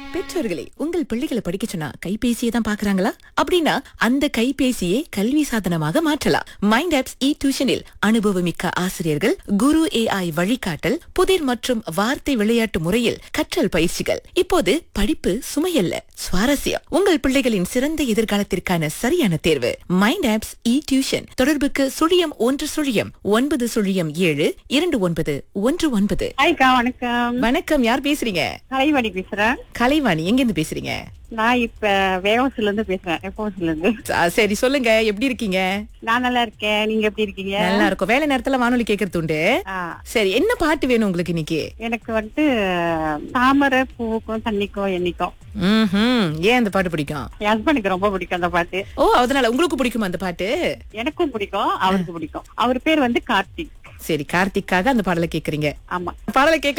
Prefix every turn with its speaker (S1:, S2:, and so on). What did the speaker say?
S1: பெற்றோர்களே உங்கள் பிள்ளைகளை படிக்க சொன்னா கைபேசியை தான் பாக்குறாங்களா அப்படின்னா அந்த கைபேசியை கல்வி சாதனமாக மாற்றலாம் மைண்ட் ஆப்ஸ் இ டியூஷனில் அனுபவமிக்க ஆசிரியர்கள் குரு ஏஐ வழிகாட்டல் புதிர் மற்றும் வார்த்தை விளையாட்டு முறையில் கற்றல் பயிற்சிகள் இப்போது படிப்பு சுமையல்ல சுவாரஸ்யம் உங்கள் பிள்ளைகளின் சிறந்த எதிர்காலத்திற்கான சரியான தேர்வு மைண்ட் ஆப்ஸ் இ டியூஷன் தொடர்புக்கு சுழியம் ஒன்று சுழியம் ஒன்பது சுழியம் ஏழு இரண்டு ஒன்பது ஒன்று ஒன்பது
S2: ஹாய்க்கா வணக்கம்
S1: வணக்கம் யார் பேசுறீங்க
S2: கலைவாணி பேசுறேன்
S1: கலைவாணி எங்க இருந்து பேசுறீங்க
S2: நான் இப்ப வேகோஸ்ல இருந்து பேசுறேன் எஃப்ஓஸ்ல இருந்து
S1: ஆ, சரி சொல்லுங்க எப்படி இருக்கீங்க
S2: நான் நல்லா இருக்கேன் நீங்க எப்படி இருக்கீங்க
S1: நல்லா இருக்கும் வேலை நேரத்துல வானொலி கேக்குறது உண்டு
S2: ஆ,
S1: சரி என்ன பாட்டு வேணும் உங்களுக்கு இன்னைக்கு
S2: எனக்கு வந்து தாமரை பூவுக்கும் தண்ணிக்கும் எண்ணிக்கும்
S1: ம்ஹும். ஏன் அந்த பாட்டு பிடிக்கும்
S2: என் ஹஸ்பண்டுக்கு ரொம்ப பிடிக்கும் அந்த பாட்டு
S1: ஓ அதனால உங்களுக்கு பிடிக்குமா அந்த பாட்டு
S2: எனக்கும் பிடிக்கும் அவருக்கு பிடிக்கும் அவர் பேர் வந்து கார்த்திக்
S1: சரி கார்த்திக்காக அந்த பாடலை கேக்குறீங்க
S2: ஆமா
S1: பாடலை கேட்க